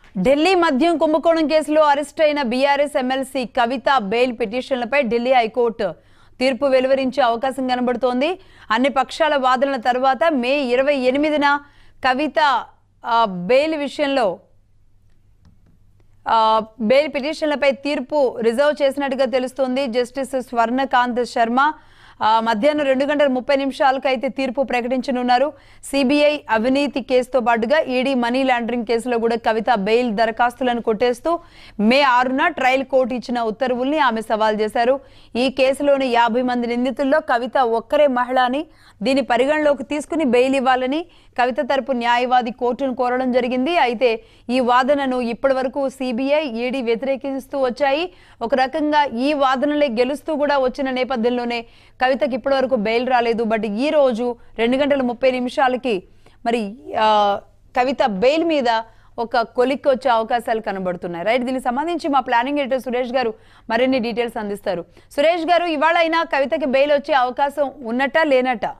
ఢిల్లీ మద్యం కుంభకోణం కేసులో అరెస్ట్ అయిన బీఆర్ఎస్ ఎమ్మెల్సీ కవిత బెయిల్ పిటిషన్లపై ఢిల్లీ హైకోర్టు తీర్పు వెలువరించే అవకాశం కనబడుతోంది అన్ని పక్షాల వాదనల తర్వాత మే ఇరవై ఎనిమిదిన కవిత ఆ, బెయిల్ విషయంలో ఆ, బెయిల్ పిటిషన్లపై తీర్పు రిజర్వ్ చేసినట్టుగా తెలుస్తోంది జస్టిస్ స్వర్ణకాంత్ శర్మ ఆ, మధ్యాహ్నం రెండు గంటల ముప్పై నిమిషాలకు అయితే తీర్పు ప్రకటించనున్నారు సిబిఐ అవినీతి కేసుతో పాటుగా ఈడీ మనీ లాండరింగ్ కేసులో కూడా కవిత బెయిల్ దరఖాస్తులను కొట్టేస్తూ మే ఆరున ట్రయల్ కోర్టు ఇచ్చిన ఉత్తర్వుల్ని ఆమె సవాల్ చేశారు ఈ కేసులోని యాభై మంది నిందితుల్లో కవిత ఒక్కరే మహిళ అని దీని పరిగణలోకి తీసుకుని బెయిల్ ఇవ్వాలని కవిత తరపు న్యాయవాది కోర్టును కోరడం జరిగింది అయితే ఈ వాదనను ఇప్పటి వరకు సిబిఐ ఈడీ వ్యతిరేకిస్తూ వచ్చాయి ఒక రకంగా ఈ వాదనలే గెలుస్తూ కూడా వచ్చిన నేపథ్యంలోనే కవితకి ఇప్పటి వరకు బెయిల్ రాలేదు బట్ ఈ రోజు రెండు గంటల ముప్పై నిమిషాలకి మరి ఆ, కవిత బెయిల్ మీద ఒక కొలిక్కి వచ్చే అవకాశాలు కనబడుతున్నాయి రైట్ దీనికి సంబంధించి మా ప్లానింగ్ ఎడిటర్ సురేష్ గారు మరిన్ని డీటెయిల్స్ అందిస్తారు సురేష్ గారు ఇవాళ అయినా కవితకి బెయిల్ వచ్చే అవకాశం ఉన్నట్టా లేనట్టా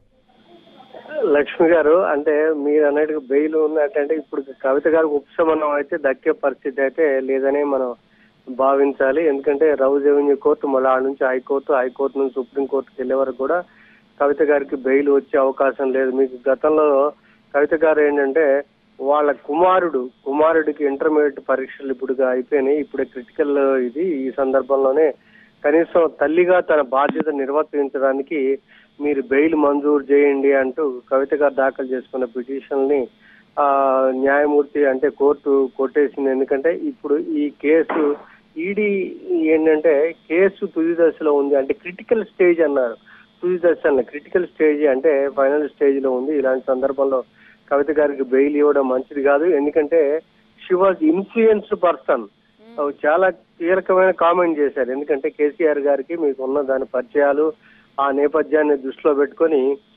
లక్ష్మి గారు అంటే మీరు అన్నట్టుగా బెయిల్ ఉన్నట్టంటే ఇప్పుడు కవిత గారికి ఉపశమనం అయితే దక్కే పరిస్థితి అయితే లేదని మనం భావించాలి ఎందుకంటే రౌజ్ రెవెన్యూ కోర్టు మళ్ళీ ఆ నుంచి హైకోర్టు హైకోర్టు నుంచి సుప్రీం కోర్టుకి వెళ్ళే వరకు కూడా కవిత గారికి బెయిల్ వచ్చే అవకాశం లేదు మీకు గతంలో కవిత గారు ఏంటంటే వాళ్ళ కుమారుడు కుమారుడికి ఇంటర్మీడియట్ పరీక్షలు ఇప్పుడు అయిపోయినాయి ఇప్పుడు క్రిటికల్ ఇది ఈ సందర్భంలోనే కనీసం తల్లిగా తన బాధ్యత నిర్వర్తించడానికి మీరు బెయిల్ మంజూరు చేయండి అంటూ కవిత గారు దాఖలు చేసుకున్న పిటిషన్ ని ఆ న్యాయమూర్తి అంటే కోర్టు కొట్టేసింది ఎందుకంటే ఇప్పుడు ఈ కేసు ఈడీ ఏంటంటే కేసు తుది దశలో ఉంది అంటే క్రిటికల్ స్టేజ్ అన్నారు తుది దశ అన్న క్రిటికల్ స్టేజ్ అంటే ఫైనల్ స్టేజ్ లో ఉంది ఇలాంటి సందర్భంలో కవిత గారికి బెయిల్ ఇవ్వడం మంచిది కాదు ఎందుకంటే షీ వాజ్ ఇన్ఫ్లుయెన్స్డ్ పర్సన్ చాలా కీలకమైన కామెంట్ చేశారు ఎందుకంటే కేసీఆర్ గారికి మీకు ఉన్న దాని పరిచయాలు ఆ నేపథ్యాన్ని దృష్టిలో పెట్టుకొని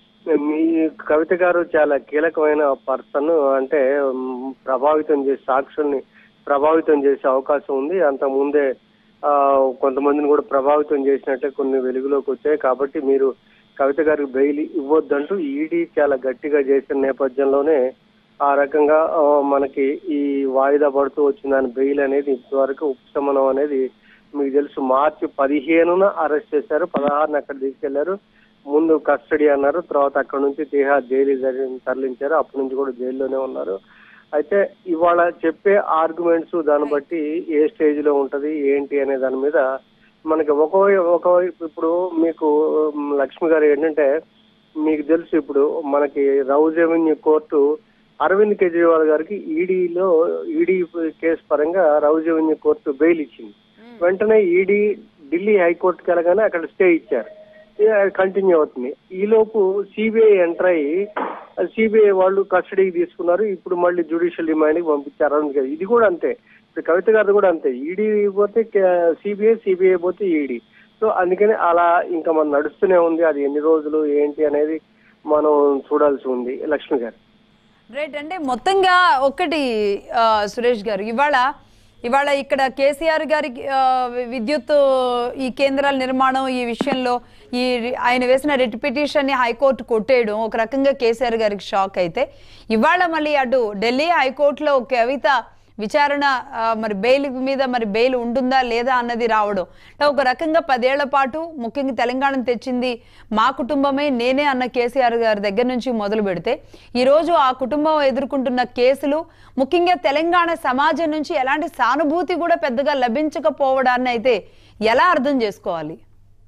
మీ కవిత గారు చాలా కీలకమైన పర్సన్ అంటే మ్, ప్రభావితం చేసే సాక్షుల్ని ప్రభావితం చేసే అవకాశం ఉంది అంత ముందే ఆ, కొంతమందిని కూడా ప్రభావితం చేసినట్టే కొన్ని వెలుగులోకి వచ్చాయి కాబట్టి మీరు కవిత గారికి బెయిల్ ఇవ్వద్దంటూ ఈడీ చాలా గట్టిగా చేసిన నేపథ్యంలోనే ఆ రకంగా ఆ, మనకి ఈ వాయిదా పడుతూ వచ్చిన దాని బెయిల్ అనేది ఇప్పటివరకు ఉపశమనం అనేది మీకు తెలుసు మార్చి పదిహేనున అరెస్ట్ చేశారు పదహారున అక్కడ తీసుకెళ్లారు ముందు కస్టడీ అన్నారు తర్వాత అక్కడ నుంచి తిహార్ జైలు జరి- తరలించారు అప్పటి నుంచి కూడా జైల్లోనే ఉన్నారు అయితే ఇవాళ చెప్పే ఆర్గ్యుమెంట్స్ దాన్ని బట్టి ఏ స్టేజ్ లో ఉంటది ఏంటి అనే దాని మీద మనకి ఒక ఒకవైపు ఇప్పుడు మీకు ఉమ్, లక్ష్మి గారు ఏంటంటే మీకు తెలుసు ఇప్పుడు మనకి Rouse revenue court Arvind Kejriwal గారికి ఈడీలో ఈడీ కేసు పరంగా రౌజ్ రెవెన్యూ కోర్టు బెయిల్ ఇచ్చింది వెంటనే ఈడీ ఢిల్లీ హైకోర్టుకి వెళ్ళగానే అక్కడ స్టే ఇచ్చారు కంటిన్యూ అవుతుంది ఈలోపు సిబిఐ ఎంటర్ అయ్యి సిబిఐ వాళ్ళు కస్టడీకి తీసుకున్నారు ఇప్పుడు మళ్ళీ జ్యుడిషియల్ రిమాండ్ కి పంపించారు అరవింద్ గారు ఇది కూడా అంతే ఇప్పుడు కవిత గారు కూడా అంతే ఈడీ పోతే సిబిఐ సిబిఐ పోతే ఈడీ సో అందుకని అలా ఇంకా మనం నడుస్తూనే ఉంది అది ఎన్ని రోజులు ఏంటి అనేది మనం చూడాల్సి ఉంది లక్ష్మి గారు రైట్ అంటే మొత్తంగా ఒక్కటి ఆ, సురేష్ గారు ఇవాళ ఇవాళ ఇక్కడ కేసీఆర్ గారి ఆ, విద్యుత్ ఈ కేంద్రాల నిర్మాణం ఈ విషయంలో ఈ రి- ఆయన వేసిన రిట్ పిటిషన్ ని హైకోర్టు కొట్టేయడం ఒక రకంగా కేసీఆర్ గారికి షాక్ అయితే ఇవాళ మళ్ళీ అటు ఢిల్లీ హైకోర్టులో కవిత విచారణ ఆ, మరి బెయిల్ మీద మరి బెయిల్ ఉంటుందా లేదా అన్నది రావడం అంటే ఒక రకంగా పదేళ్ల పాటు ముఖ్యంగా తెలంగాణను తెచ్చింది మా కుటుంబమే నేనే అన్న కేసీఆర్ గారి దగ్గర నుంచి మొదలు పెడితే ఈరోజు ఆ కుటుంబం ఎదుర్కొంటున్న కేసులు ముఖ్యంగా తెలంగాణ సమాజం నుంచి ఎలాంటి సానుభూతి కూడా పెద్దగా లభించకపోవడాన్ని అయితే ఎలా అర్థం చేసుకోవాలి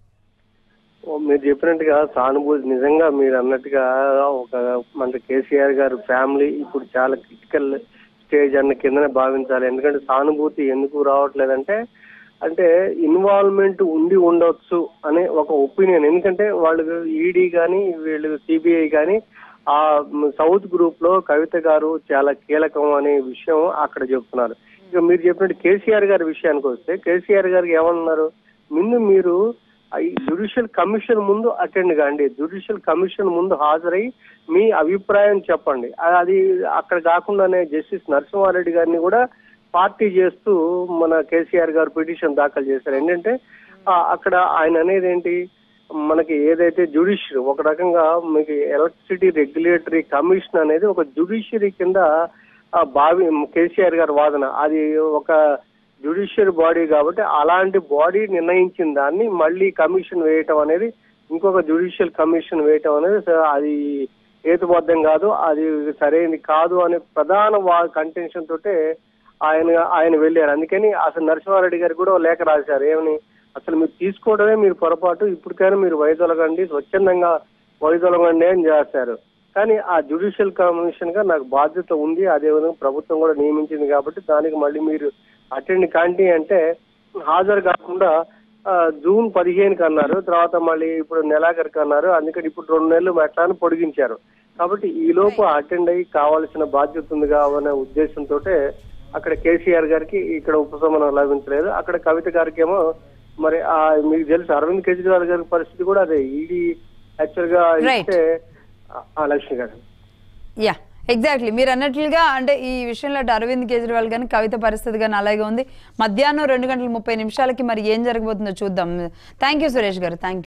ఓ, మీరు చెప్పినట్టుగా సానుభూతి నిజంగా మీరు అన్నట్టుగా ఒక మన కేసీఆర్ గారు ఫ్యామిలీ ఇప్పుడు చాలా క్రిటికల్ స్టేజ్ అన్న కిందనే భావించాలి ఎందుకంటే సానుభూతి ఎందుకు రావట్లేదంటే అంటే ఇన్వాల్వ్మెంట్ ఉండి ఉండొచ్చు అనే ఒక ఒపీనియన్ ఎందుకంటే వాళ్ళు ఈడీ కానీ వీళ్ళు సిబిఐ కానీ ఆ సౌత్ గ్రూప్ లో కవిత గారు చాలా కీలకం అనే విషయం అక్కడ చెప్తున్నారు ఇక మీరు చెప్పినట్టు కేసీఆర్ గారి విషయానికి వస్తే కేసీఆర్ గారికి ఏమన్నారు ముందు మీరు ఈ జ్యుడిషియల్ కమిషన్ ముందు అటెండ్ కాండి జ్యుడిషియల్ కమిషన్ ముందు హాజరై మీ అభిప్రాయం చెప్పండి ఆ- అది అక్కడ కాకుండానే జస్టిస్ నరసింహారెడ్డి గారిని కూడా పార్టీ చేస్తూ మన కేసీఆర్ గారు పిటిషన్ దాఖలు చేశారు ఏంటంటే ఆ, అక్కడ ఆయన అనేది ఏంటి మనకి ఏదైతే జ్యుడిషియరీ ఒక రకంగా మీకు ఎలక్ట్రిసిటీ రెగ్యులేటరీ కమిషన్ అనేది ఒక జ్యుడిషియరీ కింద ఆ బావి కేసీఆర్ గారి వాదన అది ఒక జ్యుడిషియల్ బాడీ కాబట్టి అలాంటి బాడీ నిర్ణయించిన దాన్ని మళ్ళీ కమిషన్ వేయటం అనేది ఇంకొక జ్యుడిషియల్ కమిషన్ వేయటం అనేది స- అది హేతుబద్ధం కాదు అది సరైనది కాదు అనే ప్రధాన వా కంటెన్షన్ తోటే ఆయన ఆయన వెళ్ళారు అందుకని అసలు నరసింహారెడ్డి గారు కూడా ఓ లేఖ రాశారు ఏమని అసలు మీరు తీసుకోవడమే మీరు పొరపాటు ఇప్పటికైనా మీరు వైదొలగండి స్వచ్ఛందంగా వైదొలగండి అని చేస్తారు కానీ ఆ జ్యుడిషియల్ కమిషన్ గా నాకు బాధ్యత ఉంది అదేవిధంగా ప్రభుత్వం కూడా నియమించింది కాబట్టి దానికి మళ్ళీ మీరు అటెండ్ కాండి అంటే హాజరు కాకుండా ఆ, జూన్ పదిహేనుకి అన్నారు తర్వాత మళ్ళీ ఇప్పుడు నెలాఖరికి అన్నారు అందుకని ఇప్పుడు రెండు నెలలు అట్లా అని పొడిగించారు కాబట్టి ఈ లోపు అటెండ్ అయ్యి కావాల్సిన బాధ్యత ఉంది కావనే ఉద్దేశంతో అక్కడ కేసీఆర్ గారికి ఇక్కడ ఉపశమనం లభించలేదు అక్కడ కవిత గారికి ఏమో మరి ఆ మీకు తెలుసు అరవింద్ కేజ్రీవాల్ గారి పరిస్థితి కూడా అదే ఈడీ యాక్చువల్ గా Right. ఇస్తే ఆ, ఆ లక్ష్మి గారు యా ఎగ్జాక్ట్లీ మీరు అన్నట్లుగా అంటే ఈ విషయంలో అటు అరవింద్ కేజ్రీవాల్ కానీ కవిత పరిస్థితి కానీ అలాగే ఉంది మధ్యాహ్నం రెండు గంటల ముప్పై నిమిషాలకి మరి ఏం జరగబోతుందో చూద్దాం థ్యాంక్ యూ సురేష్ గారు థ్యాంక్